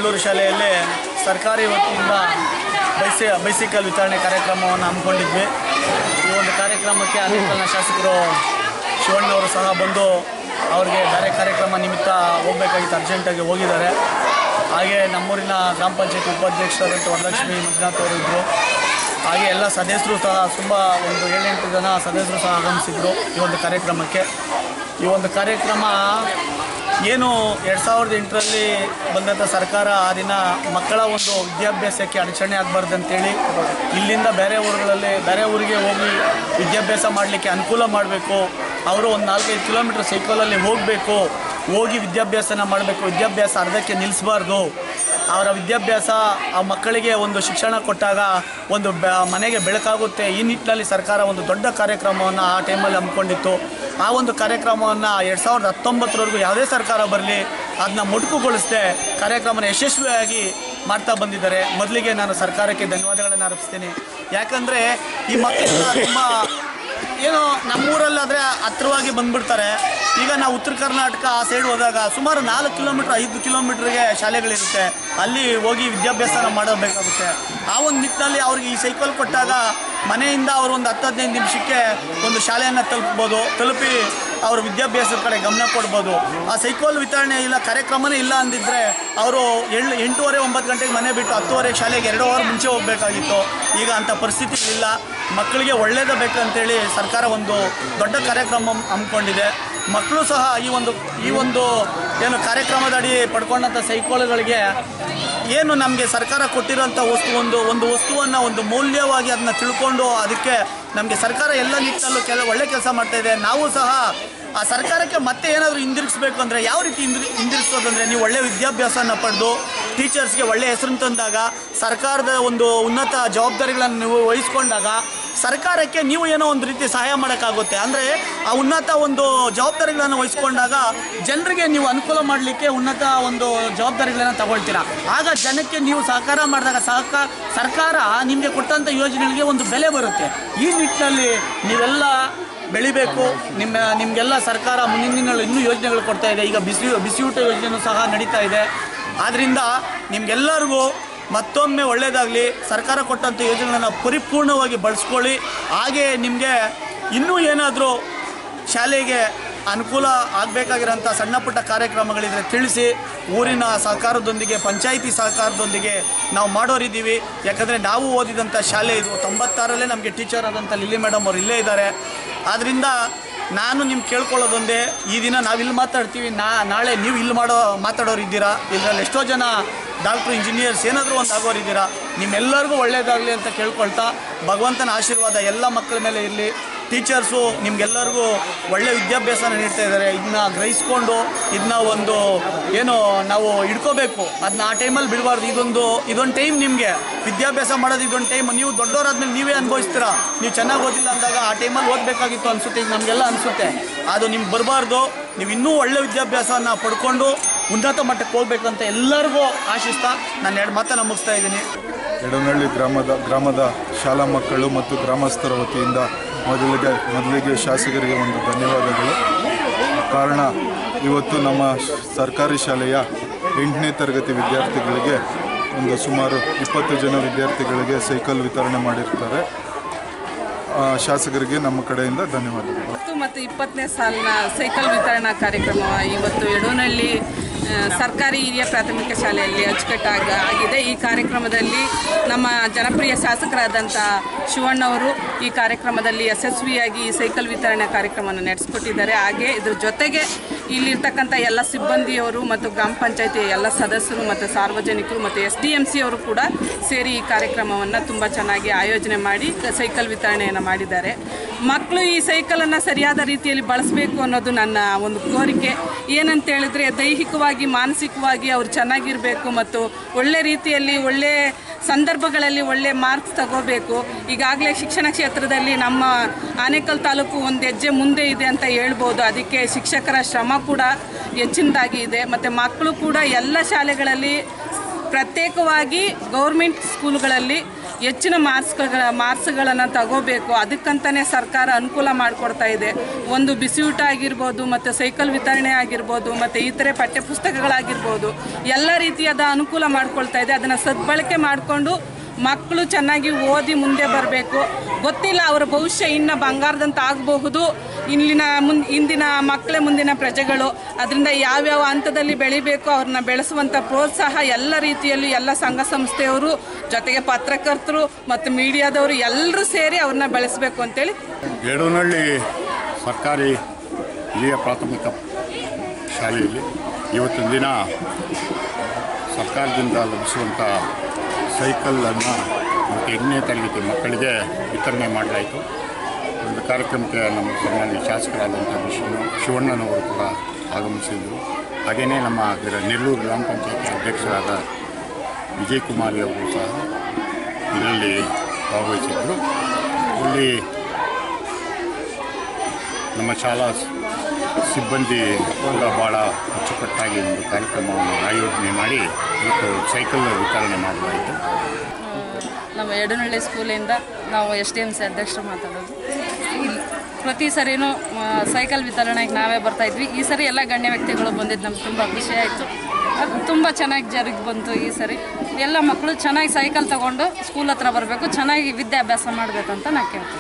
ಶಿವಣ್ಣೂರು ಶಾಲೆಯಲ್ಲಿ ಸರ್ಕಾರಿ ವತಿಯಿಂದ ಬೈಸಿ ಬೈಸಿಕಲ್ ವಿತರಣೆ ಕಾರ್ಯಕ್ರಮವನ್ನು ಹಮ್ಮಿಕೊಂಡಿದ್ವಿ ಈ ಒಂದು ಕಾರ್ಯಕ್ರಮಕ್ಕೆ ಅನೇಕ ಶಾಸಕರು ಶಿವಣ್ಣವರು ಸಹ ಬಂದು ಅವ್ರಿಗೆ ಬೇರೆ ಕಾರ್ಯಕ್ರಮ ನಿಮಿತ್ತ ಹೋಗಬೇಕಾಗಿತ್ತು ಅರ್ಜೆಂಟಾಗಿ ಹೋಗಿದ್ದಾರೆ ಹಾಗೆ ನಮ್ಮೂರಿನ ಗ್ರಾಮ ಪಂಚಾಯತಿ ಉಪಾಧ್ಯಕ್ಷರಾದಂಥ ವರಲಕ್ಷ್ಮಿ ಮಂಜುನಾಥ್ ಅವರು ಇದ್ದರು ಹಾಗೆ ಎಲ್ಲ ಸದಸ್ಯರು ಸಹ ತುಂಬ ಒಂದು ಏಳೆಂಟು ಜನ ಸದಸ್ಯರು ಸಹ ಆಗಮಿಸಿದರು ಈ ಒಂದು ಕಾರ್ಯಕ್ರಮಕ್ಕೆ ಈ ಒಂದು ಕಾರ್ಯಕ್ರಮ ಏನು ಎರಡು ಸಾವಿರದ ಎಂಟರಲ್ಲಿ ಬಂದಂಥ ಸರ್ಕಾರ ಆ ದಿನ ಮಕ್ಕಳ ಒಂದು ವಿದ್ಯಾಭ್ಯಾಸಕ್ಕೆ ಅಡಚಣೆ ಆಗಬಾರ್ದು ಅಂತೇಳಿ ಇಲ್ಲಿಂದ ಬೇರೆ ಊರುಗಳಲ್ಲಿ ಬೇರೆ ಊರಿಗೆ ಹೋಗಿ ವಿದ್ಯಾಭ್ಯಾಸ ಮಾಡಲಿಕ್ಕೆ ಅನುಕೂಲ ಮಾಡಬೇಕು ಅವರು ಒಂದು ನಾಲ್ಕೈದು ಕಿಲೋಮೀಟ್ರ್ ಸೈಕಲಲ್ಲಿ ಹೋಗಬೇಕು ಹೋಗಿ ವಿದ್ಯಾಭ್ಯಾಸನ ಮಾಡಬೇಕು ವಿದ್ಯಾಭ್ಯಾಸ ಅರ್ಧಕ್ಕೆ ನಿಲ್ಲಿಸಬಾರ್ದು ಅವರ ವಿದ್ಯಾಭ್ಯಾಸ ಆ ಮಕ್ಕಳಿಗೆ ಒಂದು ಶಿಕ್ಷಣ ಕೊಟ್ಟಾಗ ಒಂದು ಬ ಮನೆಗೆ ಬೆಳಕಾಗುತ್ತೆ ಈ ನಿಟ್ಟಿನಲ್ಲಿ ಸರ್ಕಾರ ಒಂದು ದೊಡ್ಡ ಕಾರ್ಯಕ್ರಮವನ್ನು ಆ ಟೈಮಲ್ಲಿ ಹಮ್ಮಿಕೊಂಡಿತ್ತು ಆ ಒಂದು ಕಾರ್ಯಕ್ರಮವನ್ನು ಎರಡು ಸಾವಿರದ ಹತ್ತೊಂಬತ್ತರವರೆಗೂ ಯಾವುದೇ ಸರ್ಕಾರ ಬರಲಿ ಅದನ್ನ ಮೊಟಕುಗೊಳಿಸದೆ ಕಾರ್ಯಕ್ರಮನ ಯಶಸ್ವಿಯಾಗಿ ಮಾಡ್ತಾ ಬಂದಿದ್ದಾರೆ ಮೊದಲಿಗೆ ನಾನು ಸರ್ಕಾರಕ್ಕೆ ಧನ್ಯವಾದಗಳನ್ನು ಅರ್ಪಿಸ್ತೀನಿ ಯಾಕಂದರೆ ಈ ಮಕ್ಕಳು ತುಂಬ ಏನೋ ನಮ್ಮೂರಲ್ಲಾದರೆ ಹತ್ತಿರವಾಗಿ ಬಂದ್ಬಿಡ್ತಾರೆ ಈಗ ನಾವು ಉತ್ತರ ಕರ್ನಾಟಕ ಆ ಸೈಡ್ ಹೋದಾಗ ಸುಮಾರು ನಾಲ್ಕು ಕಿಲೋಮೀಟ್ರ್ ಐದು ಕಿಲೋಮೀಟ್ರಿಗೆ ಶಾಲೆಗಳಿರುತ್ತೆ ಅಲ್ಲಿ ಹೋಗಿ ವಿದ್ಯಾಭ್ಯಾಸನ ಮಾಡಬೇಕಾಗುತ್ತೆ ಆ ಒಂದು ನಿಟ್ಟಿನಲ್ಲಿ ಅವ್ರಿಗೆ ಈ ಸೈಕಲ್ ಕೊಟ್ಟಾಗ ಮನೆಯಿಂದ ಅವರು ಒಂದು ಹತ್ತು ಹದಿನೈದು ನಿಮಿಷಕ್ಕೆ ಒಂದು ಶಾಲೆಯನ್ನು ತಲುಪ್ಬೋದು ತಲುಪಿ ಅವ್ರ ವಿದ್ಯಾಭ್ಯಾಸದ ಕಡೆ ಗಮನ ಕೊಡ್ಬೋದು ಆ ಸೈಕಲ್ ವಿತರಣೆ ಇಲ್ಲ ಕಾರ್ಯಕ್ರಮನೇ ಇಲ್ಲ ಅಂದಿದ್ರೆ ಅವರು ಎಳ್ಳು ಎಂಟೂವರೆ ಒಂಬತ್ತು ಗಂಟೆಗೆ ಮನೆ ಬಿಟ್ಟು ಹತ್ತುವರೆ ಶಾಲೆಗೆ ಎರಡು ಅವರ್ ಮುಂಚೆ ಹೋಗಬೇಕಾಗಿತ್ತು ಈಗ ಅಂಥ ಪರಿಸ್ಥಿತಿ ಇಲ್ಲ ಮಕ್ಕಳಿಗೆ ಒಳ್ಳೇದೇ ಬೇಕಂತೇಳಿ ಸರ್ಕಾರ ಒಂದು ದೊಡ್ಡ ಕಾರ್ಯಕ್ರಮ ಹಮ್ಮಿಕೊಂಡಿದೆ ಮಕ್ಕಳು ಸಹ ಈ ಒಂದು ಈ ಒಂದು ಏನು ಕಾರ್ಯಕ್ರಮದಡಿ ಪಡ್ಕೊಂಡಂಥ ಸೈಕಲ್ಗಳಿಗೆ ಏನು ನಮಗೆ ಸರ್ಕಾರ ಕೊಟ್ಟಿರೋಂಥ ವಸ್ತು ಒಂದು ಒಂದು ವಸ್ತುವನ್ನು ಒಂದು ಮೌಲ್ಯವಾಗಿ ಅದನ್ನ ತಿಳ್ಕೊಂಡು ಅದಕ್ಕೆ ನಮಗೆ ಸರ್ಕಾರ ಎಲ್ಲ ನಿಟ್ಟಿನಲ್ಲೂ ಕೆಲ ಒಳ್ಳೆ ಕೆಲಸ ಮಾಡ್ತಾ ಇದೆ ನಾವು ಸಹ ಆ ಸರ್ಕಾರಕ್ಕೆ ಮತ್ತೆ ಏನಾದರೂ ಹಿಂದಿರುಗಿಸ್ಬೇಕು ಅಂದರೆ ಯಾವ ರೀತಿ ಹಿಂದಿರು ಹಿಂದಿರುಗಿಸೋದಂದರೆ ನೀವು ಒಳ್ಳೆ ವಿದ್ಯಾಭ್ಯಾಸನ ಪಡೆದು ಟೀಚರ್ಸ್ಗೆ ಒಳ್ಳೆ ಹೆಸರನ್ನು ತಂದಾಗ ಸರ್ಕಾರದ ಒಂದು ಉನ್ನತ ಜವಾಬ್ದಾರಿಗಳನ್ನು ನೀವು ವಹಿಸ್ಕೊಂಡಾಗ ಸರ್ಕಾರಕ್ಕೆ ನೀವು ಏನೋ ಒಂದು ರೀತಿ ಸಹಾಯ ಮಾಡೋಕ್ಕಾಗುತ್ತೆ ಅಂದರೆ ಆ ಉನ್ನತ ಒಂದು ಜವಾಬ್ದಾರಿಗಳನ್ನು ವಹಿಸ್ಕೊಂಡಾಗ ಜನರಿಗೆ ನೀವು ಅನುಕೂಲ ಮಾಡಲಿಕ್ಕೆ ಉನ್ನತ ಒಂದು ಜವಾಬ್ದಾರಿಗಳನ್ನು ತಗೊಳ್ತೀರಾ ಆಗ ಜನಕ್ಕೆ ನೀವು ಸಹಕಾರ ಮಾಡಿದಾಗ ಸಹಕಾರ ಸರ್ಕಾರ ನಿಮಗೆ ಕೊಟ್ಟಂಥ ಯೋಜನೆಗಳಿಗೆ ಒಂದು ಬೆಲೆ ಬರುತ್ತೆ ಈ ನಿಟ್ಟಿನಲ್ಲಿ ನೀವೆಲ್ಲ ಬೆಳಿಬೇಕು ನಿಮ್ಮ ನಿಮಗೆಲ್ಲ ಸರ್ಕಾರ ಮುಂದಿನ ದಿನಗಳಲ್ಲಿ ಇನ್ನೂ ಯೋಜನೆಗಳು ಕೊಡ್ತಾ ಇದೆ ಈಗ ಬಿಸಿ ಬಿಸಿಯೂಟ ಯೋಜನೆಯೂ ಸಹ ನಡೀತಾ ಇದೆ ಆದ್ದರಿಂದ ನಿಮಗೆಲ್ಲರಿಗೂ ಮತ್ತೊಮ್ಮೆ ಒಳ್ಳೆಯದಾಗಲಿ ಸರ್ಕಾರ ಕೊಟ್ಟಂಥ ಯೋಜನೆಗಳನ್ನು ಪರಿಪೂರ್ಣವಾಗಿ ಬಳಸ್ಕೊಳ್ಳಿ ಹಾಗೆ ನಿಮಗೆ ಇನ್ನೂ ಏನಾದರೂ ಶಾಲೆಗೆ ಅನುಕೂಲ ಆಗಬೇಕಾಗಿರೋಂಥ ಸಣ್ಣ ಪುಟ್ಟ ಕಾರ್ಯಕ್ರಮಗಳಿದ್ರೆ ತಿಳಿಸಿ ಊರಿನ ಸಹಕಾರದೊಂದಿಗೆ ಪಂಚಾಯಿತಿ ಸಹಕಾರದೊಂದಿಗೆ ನಾವು ಮಾಡೋರಿದ್ದೀವಿ ಯಾಕಂದರೆ ನಾವು ಓದಿದಂಥ ಶಾಲೆ ಇದು ತೊಂಬತ್ತಾರಲ್ಲೇ ನಮಗೆ ಟೀಚರ್ ಆದಂಥ ಲಿಲ್ಲಿ ಮೇಡಮ್ ಅವ್ರು ಇಲ್ಲೇ ಇದ್ದಾರೆ ಆದ್ದರಿಂದ ನಾನು ನಿಮ್ಗೆ ಕೇಳ್ಕೊಳ್ಳೋದೊಂದೇ ಈ ದಿನ ನಾವಿಲ್ಲಿ ಮಾತಾಡ್ತೀವಿ ನಾ ನಾಳೆ ನೀವು ಇಲ್ಲಿ ಮಾಡೋ ಮಾತಾಡೋರು ಇದ್ದೀರಾ ಇದರಲ್ಲಿ ಎಷ್ಟೋ ಜನ ಡಾಕ್ಟ್ರು ಇಂಜಿನಿಯರ್ಸ್ ಏನಾದರೂ ಒಂದು ಆಗೋರಿದ್ದೀರಾ ನಿಮ್ಮೆಲ್ಲರಿಗೂ ಒಳ್ಳೆಯದಾಗಲಿ ಅಂತ ಕೇಳ್ಕೊಳ್ತಾ ಭಗವಂತನ ಆಶೀರ್ವಾದ ಎಲ್ಲ ಮಕ್ಕಳ ಮೇಲೆ ಇರಲಿ ಟೀಚರ್ಸು ನಿಮ್ಗೆಲ್ಲರಿಗೂ ಒಳ್ಳೆ ವಿದ್ಯಾಭ್ಯಾಸನ ನೀಡ್ತಾ ಇದ್ದಾರೆ ಇದನ್ನ ಗ್ರಹಿಸ್ಕೊಂಡು ಇದನ್ನ ಒಂದು ಏನು ನಾವು ಇಡ್ಕೋಬೇಕು ಅದನ್ನ ಆ ಟೈಮಲ್ಲಿ ಬಿಡಬಾರ್ದು ಇದೊಂದು ಇದೊಂದು ಟೈಮ್ ನಿಮಗೆ ವಿದ್ಯಾಭ್ಯಾಸ ಮಾಡೋದು ಇದೊಂದು ಟೈಮ್ ನೀವು ದೊಡ್ಡವರಾದ್ಮೇಲೆ ನೀವೇ ಅನುಭವಿಸ್ತೀರಾ ನೀವು ಚೆನ್ನಾಗಿ ಓದಿಲ್ಲ ಅಂದಾಗ ಆ ಟೈಮಲ್ಲಿ ಓದಬೇಕಾಗಿತ್ತು ಅನಿಸುತ್ತೆ ಈಗ ನಮಗೆಲ್ಲ ಅನಿಸುತ್ತೆ ಅದು ನಿಮ್ಗೆ ಬರಬಾರ್ದು ನೀವು ಇನ್ನೂ ಒಳ್ಳೆ ವಿದ್ಯಾಭ್ಯಾಸನ ಪಡ್ಕೊಂಡು ಉನ್ನತ ಮಟ್ಟಕ್ಕೆ ಹೋಗ್ಬೇಕಂತ ಎಲ್ಲರಿಗೂ ಆಶಿಸ್ತಾ ನಾನು ಎರಡು ಮಾತನ್ನು ಮುಗಿಸ್ತಾ ಇದ್ದೀನಿ ಎಡನಹಳ್ಳಿ ಗ್ರಾಮದ ಗ್ರಾಮದ ಶಾಲಾ ಮಕ್ಕಳು ಮತ್ತು ಗ್ರಾಮಸ್ಥರ ವತಿಯಿಂದ ಮೊದಲಿಗೆ ಮೊದಲಿಗೆ ಶಾಸಕರಿಗೆ ಒಂದು ಧನ್ಯವಾದಗಳು ಕಾರಣ ಇವತ್ತು ನಮ್ಮ ಶ- ಸರ್ಕಾರಿ ಶಾಲೆಯ ಎಂಟನೇ ತರಗತಿ ವಿದ್ಯಾರ್ಥಿಗಳಿಗೆ ಒಂದು ಸುಮಾರು ಇಪ್ಪತ್ತು ಜನ ವಿದ್ಯಾರ್ಥಿಗಳಿಗೆ ಸೈಕಲ್ ವಿತರಣೆ ಮಾಡಿರ್ತಾರೆ ಆ, ಶಾಸಕರಿಗೆ ನಮ್ಮ ಕಡೆಯಿಂದ ಧನ್ಯವಾದಗಳು ಹತ್ತು ಮತ್ತು ಇಪ್ಪತ್ತನೇ ಸಾಲಿನ ಸೈಕಲ್ ವಿತರಣಾ ಕಾರ್ಯಕ್ರಮ ಇವತ್ತು ಯಡೂನಹಳ್ಳಿ ಆ, ಸರ್ಕಾರಿ ಹಿರಿಯ ಪ್ರಾಥಮಿಕ ಶಾಲೆಯಲ್ಲಿ ಅಚ್ಚುಕಟ್ಟಾಗ ಆಗಿದೆ ಈ ಕಾರ್ಯಕ್ರಮದಲ್ಲಿ ನಮ್ಮ ಜನಪ್ರಿಯ ಶಾಸಕರಾದಂಥ ಶಿವಣ್ಣವರು ಈ ಕಾರ್ಯಕ್ರಮದಲ್ಲಿ ಯಶಸ್ವಿಯಾಗಿ ಈ ಸೈಕಲ್ ವಿತರಣೆ ಕಾರ್ಯಕ್ರಮವನ್ನು ನಡೆಸಿಕೊಟ್ಟಿದ್ದಾರೆ ಹಾಗೆ ಇದ್ರ ಜೊತೆಗೆ ಇಲ್ಲಿರ್ತಕ್ಕಂಥ ಎಲ್ಲ ಸಿಬ್ಬಂದಿಯವರು ಮತ್ತು ಗ್ರಾಮ ಪಂಚಾಯತಿಯ ಎಲ್ಲ ಸದಸ್ಯರು ಮತ್ತು ಸಾರ್ವಜನಿಕರು ಮತ್ತು ಎಸ್ ಡಿ ಎಮ್ ಸಿ ಅವರು ಕೂಡ ಸೇರಿ ಈ ಕಾರ್ಯಕ್ರಮವನ್ನು ತುಂಬ ಚೆನ್ನಾಗಿ ಆಯೋಜನೆ ಮಾಡಿ ಕ- ಸೈಕಲ್ ವಿತರಣೆಯನ್ನು ಮಾಡಿದ್ದಾರೆ ಮಕ್ಕಳು ಈ ಸೈಕಲನ್ನು ಸರಿಯಾದ ರೀತಿಯಲ್ಲಿ ಬಳಸಬೇಕು ಅನ್ನೋದು ನನ್ನ ಒಂದು ಕೋರಿಕೆ ಏನಂತ ಹೇಳಿದ್ರೆ ದೈಹಿಕವಾಗಿ ಮಾನಸಿಕವಾಗಿ ಅವ್ರು ಚೆನ್ನಾಗಿರಬೇಕು ಮತ್ತು ಒಳ್ಳೆ ರೀತಿಯಲ್ಲಿ ಒಳ್ಳೆ ಸಂದರ್ಭಗಳಲ್ಲಿ ಒಳ್ಳೆ ಮಾರ್ಕ್ಸ್ ತಗೋಬೇಕು ಈಗಾಗಲೇ ಶಿಕ್ಷಣ ಕ್ಷೇತ್ರದಲ್ಲಿ ನಮ್ಮ ಆನೇಕಲ್ ತಾಲೂಕು ಒಂದು ಹೆಜ್ಜೆ ಮುಂದೆ ಇದೆ ಅಂತ ಹೇಳ್ಬೋದು ಅದಕ್ಕೆ ಶಿಕ್ಷಕರ ಶ್ರಮ ಕೂಡ ಹೆಚ್ಚಿನದಾಗಿ ಇದೆ ಮತ್ತು ಮಕ್ಕಳು ಕೂಡ ಎಲ್ಲ ಶಾಲೆಗಳಲ್ಲಿ ಪ್ರತ್ಯೇಕವಾಗಿ ಗೌರ್ಮೆಂಟ್ ಸ್ಕೂಲ್ಗಳಲ್ಲಿ ಹೆಚ್ಚಿನ ಮಾರ್ಕ್ಸ್ಗಳ ಮಾರ್ಕ್ಸ್ಗಳನ್ನು ತಗೋಬೇಕು ಅದಕ್ಕಂತಲೇ ಸರ್ಕಾರ ಅನುಕೂಲ ಮಾಡಿಕೊಡ್ತಾ ಇದೆ ಒಂದು ಬಿಸಿಯೂಟ ಆಗಿರ್ಬೋದು ಮತ್ತು ಸೈಕಲ್ ವಿತರಣೆ ಆಗಿರ್ಬೋದು ಮತ್ತು ಇತರೆ ಪಠ್ಯಪುಸ್ತಕಗಳಾಗಿರ್ಬೋದು ಎಲ್ಲ ರೀತಿಯಾದ ಅನುಕೂಲ ಮಾಡ್ಕೊಳ್ತಾ ಇದೆ ಅದನ್ನು ಸದ್ಬಳಕೆ ಮಾಡಿಕೊಂಡು ಮಕ್ಕಳು ಚೆನ್ನಾಗಿ ಓದಿ ಮುಂದೆ ಬರಬೇಕು ಗೊತ್ತಿಲ್ಲ ಅವರ ಭವಿಷ್ಯ ಇನ್ನು ಬಂಗಾರದಂತ ಆಗಬಹುದು ಇಲ್ಲಿನ ಮುನ್ ಇಂದಿನ ಮಕ್ಕಳೇ ಮುಂದಿನ ಪ್ರಜೆಗಳು ಅದರಿಂದ ಯಾವ್ಯಾವ ಹಂತದಲ್ಲಿ ಬೆಳಿಬೇಕು ಅವ್ರನ್ನ ಬೆಳೆಸುವಂಥ ಪ್ರೋತ್ಸಾಹ ಎಲ್ಲ ರೀತಿಯಲ್ಲೂ ಎಲ್ಲ ಸಂಘ ಸಂಸ್ಥೆಯವರು ಜೊತೆಗೆ ಪತ್ರಕರ್ತರು ಮತ್ತು ಮೀಡಿಯಾದವರು ಎಲ್ಲರೂ ಸೇರಿ ಅವ್ರನ್ನ ಬೆಳೆಸಬೇಕು ಅಂತೇಳಿ ಯಡೂನಹಳ್ಳಿ ಸರ್ಕಾರಿ ಹಿರಿಯ ಪ್ರಾಥಮಿಕ ಶಾಲೆಯಲ್ಲಿ ಇವತ್ತಿನ ದಿನ ಸರ್ಕಾರದಿಂದ ಲಭಿಸುವಂಥ ಸೈಕಲನ್ನು ಮತ್ತು ಎಂಟನೇ ತರಗತಿ ಮಕ್ಕಳಿಗೆ ವಿತರಣೆ ಮಾಡಲಾಯಿತು ಒಂದು ಕಾರ್ಯಕ್ರಮಕ್ಕೆ ನಮ್ಮ ಸನ್ಮಾನ್ಯ ಶಾಸಕರಾದಂಥ ವಿಷ್ಣು ಶಿವಣ್ಣನವರು ಕೂಡ ಆಗಮಿಸಿದರು ಹಾಗೆಯೇ ನಮ್ಮ ಗ್ರ- ನೆಲ್ಲೂರು ಗ್ರಾಮ ಪಂಚಾಯತಿ ಅಧ್ಯಕ್ಷರಾದ ವಿಜಯ್ ಕುಮಾರಿ ಅವರು ಸಹ ಇದರಲ್ಲಿ ಭಾಗವಹಿಸಿದ್ದರು ಇಲ್ಲಿ ನಮ್ಮ ಶಾಲಾ ಸ್- ಸಿಬ್ಬಂದಿ ಕೂಡ ಭಾಳ ಅಚ್ಚುಕಟ್ಟಾಗಿ ಒಂದು ಕಾರ್ಯಕ್ರಮವನ್ನು ಆಯೋಜನೆ ಮಾಡಿ ಇವತ್ತು ಸೈಕಲ್ ವಿತರಣೆ ಮಾಡಲಾಯಿತು ನಮ್ಮ ಯಡನಹಳ್ಳಿ ಸ್ಕೂಲಿಂದ ನಾವು ಎಸ್ ಡಿ ಎಮ್ ಸಿ ಅಧ್ಯಕ್ಷರು ಮಾತಾಡೋದು ಇಲ್ಲಿ ಪ್ರತಿ ಸರಿನೂ ಆ, ಸೈಕಲ್ ವಿತರಣೆಗೆ ನಾವೇ ಬರ್ತಾ ಇದ್ವಿ ಈ ಸರಿ ಎಲ್ಲ ಗಣ್ಯ ವ್ಯಕ್ತಿಗಳು ಬಂದಿದ್ದು ನಮ್ಗೆ ತುಂಬ ಖುಷಿ ಆಯಿತು ಅದು ತುಂಬ ಚೆನ್ನಾಗಿ ಜರುಗಿ ಬಂತು ಈ ಸರಿ ಎಲ್ಲ ಮಕ್ಕಳು ಚೆನ್ನಾಗಿ ಸೈಕಲ್ ತಗೊಂಡು ಸ್ಕೂಲ್ ಹತ್ರ ಬರಬೇಕು ಚೆನ್ನಾಗಿ ವಿದ್ಯಾಭ್ಯಾಸ ಮಾಡಬೇಕು ಅಂತ ನಾನು ಕೇಳ್ತೀನಿ